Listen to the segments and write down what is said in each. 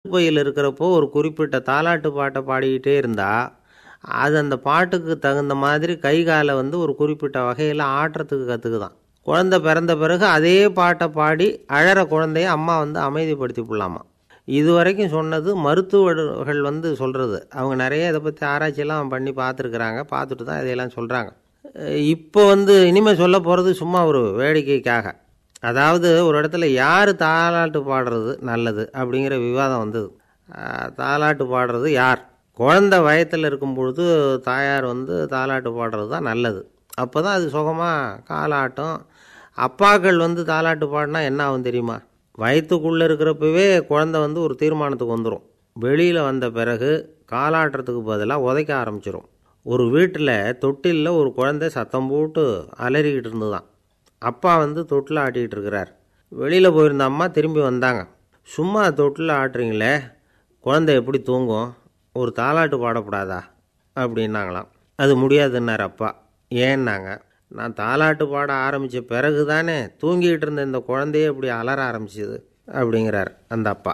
பையில் இருக்கிறப்போ ஒரு குறிப்பிட்ட தாலாட்டு பாட்டை பாடிக்கிட்டே இருந்தால் அது அந்த பாட்டுக்கு தகுந்த மாதிரி கை காலை வந்து ஒரு குறிப்பிட்ட வகையில் ஆட்டுறதுக்கு கற்றுக்குதான் குழந்தை பிறந்த பிறகு அதே பாட்டை பாடி அழற குழந்தைய அம்மா வந்து அமைதிப்படுத்தி விடலாமா இது வரைக்கும் சொன்னது மருத்துவர்கள் வந்து சொல்கிறது அவங்க நிறைய இதை பற்றி ஆராய்ச்சியெல்லாம் பண்ணி பார்த்துருக்குறாங்க பார்த்துட்டு தான் இதையெல்லாம் சொல்கிறாங்க இப்போ வந்து இனிமேல் சொல்ல போகிறது சும்மா ஒரு வேடிக்கைக்காக அதாவது ஒரு இடத்துல யார் தாலாட்டு பாடுறது நல்லது அப்படிங்கிற விவாதம் வந்தது அஹ், தாலாட்டு பாடுறது யார் குழந்தை வயத்தில் இருக்கும் பொழுது தாயார் வந்து தாலாட்டு பாடுறது தான் நல்லது அப்போ தான் அது சுகமாக காலாட்டம் அப்பாக்கள் வந்து தாலாட்டு பாடினா என்ன ஆகும் தெரியுமா வயிற்றுக்குள்ளே இருக்கிறப்பவே குழந்தை வந்து ஒரு தீர்மானத்துக்கு வந்துடும் வெளியில் வந்த பிறகு காலாட்டுறதுக்கு பதிலாக உதைக்க ஆரம்பிச்சிடும் ஒரு வீட்டில் தொட்டிலில் ஒரு குழந்தை சத்தம் போட்டு அலறிக்கிட்டு இருந்துதான் அப்பா வந்து தொட்டில் ஆட்டிக்கிட்டு இருக்கிறார் வெளியில் போயிருந்த அம்மா திரும்பி வந்தாங்க சும்மா தொட்டில் ஆட்டுறீங்களே குழந்தை எப்படி தூங்கும் ஒரு தாலாட்டு பாடக்கூடாதா அப்படின்னாங்களாம் அது முடியாதுன்னார் அப்பா ஏன்னாங்க நான் தாலாட்டு பாட ஆரம்பித்த பிறகு தானே தூங்கிட்டு இருந்த இந்த குழந்தையே இப்படி அலற ஆரம்பிச்சது அப்படிங்கிறார் அந்த அப்பா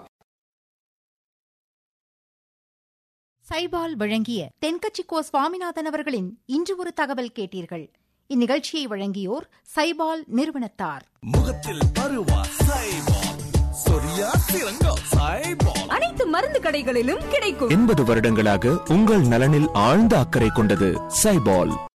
சைபால் வழங்கிய தென்கட்சி கோ சுவாமிநாதன் அவர்களின் இன்று ஒரு தகவல் கேட்டீர்கள் இந்நிகழ்ச்சியை வழங்கியோர் சைபால் நிறுவனத்தார் முகத்தில் பருவா சைபால் சொரியா சிறங்கம் சைபால் அனைத்து மருந்து கடைகளிலும் கிடைக்கும் எண்பது வருடங்களாக உங்கள் நலனில் ஆழ்ந்த அக்கறை கொண்டது சைபால்